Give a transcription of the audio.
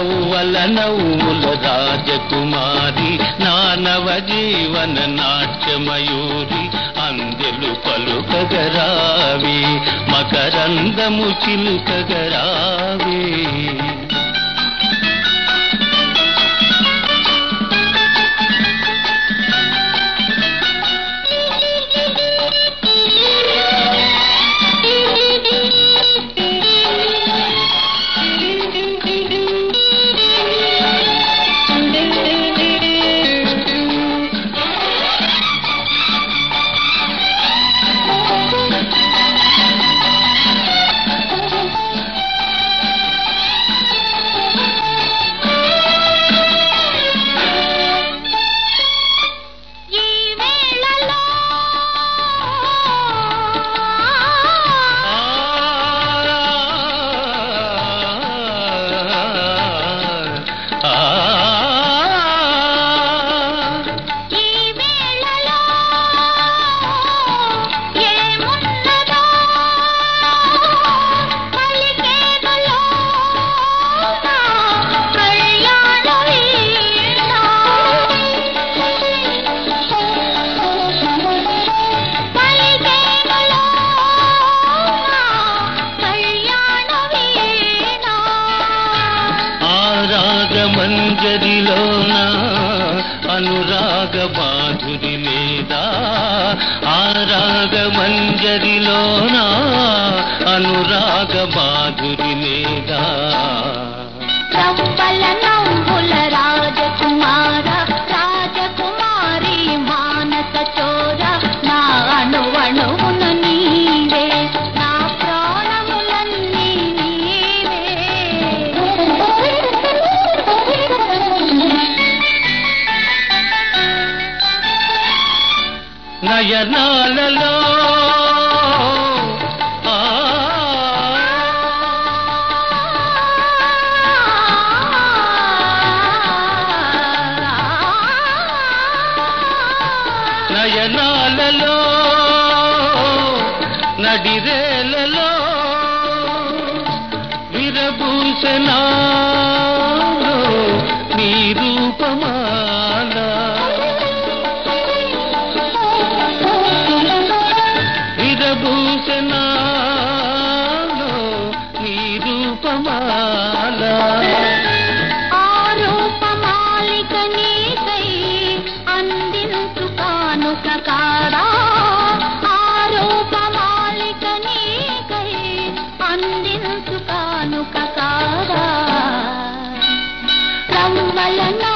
రవ్వల నవ్వుల రాజకుమారి నానవ జీవన నాట్యమయూరి అందెలు పలుకగరావి మకరందము చిలుకగరావి ఈ వేళలో ఈ వేళలో ఏమున్నదో పలికేనులో కళ్యాణ వీణ పలికేనులో కళ్యాణ వీణ ఆరాగ మంజరిలోన అనురాగ మాధురి లేదా ఆరాగ మంజరిలోన అనురాగ మాధురి లేదా రవ్వల నవ్వుల రాజకుమార రాజకుమారి మానస చోర నా అణువణువును నీవే నా ప్రాణములన్నీ నయనాలలో ఆ, నయనాలలో నడిరేలలో విరభూషణా నీ రూపమాల విరభూషణాలో నీ రూపమాల ఆరూపమాలిక నీకై అందించు కానుక కాడా ఆరూపమాలిక నీకై అందించు కానుక కాడా రవ్వల